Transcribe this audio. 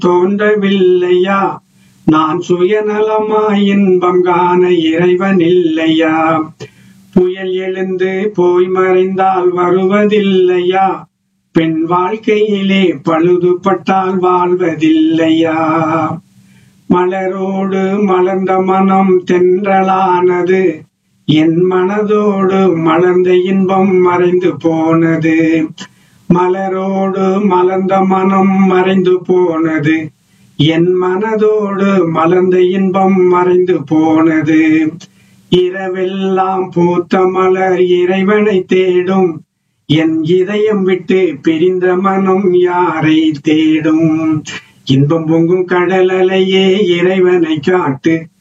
தோன்றவில்லையா நான் சுயநலமாய் இன்பம் காண இறைவன் இல்லையா புயல் எழுந்து போய் மறைந்தால் வருவதில்லையா பெண் வாழ்க்கையிலே பழுதுபட்டால் வாழ்வதில்லையா மலரோடு மலர்ந்த மனம் தென்றலானது என் மனதோடு மலர்ந்த இன்பம் மறைந்து போனது மலரோடு மலர்ந்த மனம் மறைந்து போனது என் மனதோடு மலர்ந்த இன்பம் மறைந்து போனது இரவெல்லாம் பூத்த மலர் இறைவனை தேடும் என் இதயம் விட்டு பிரிந்த மனம் யாரை தேடும் இன்பம் பொங்கும் கடல் அலையே இறைவனை காட்டு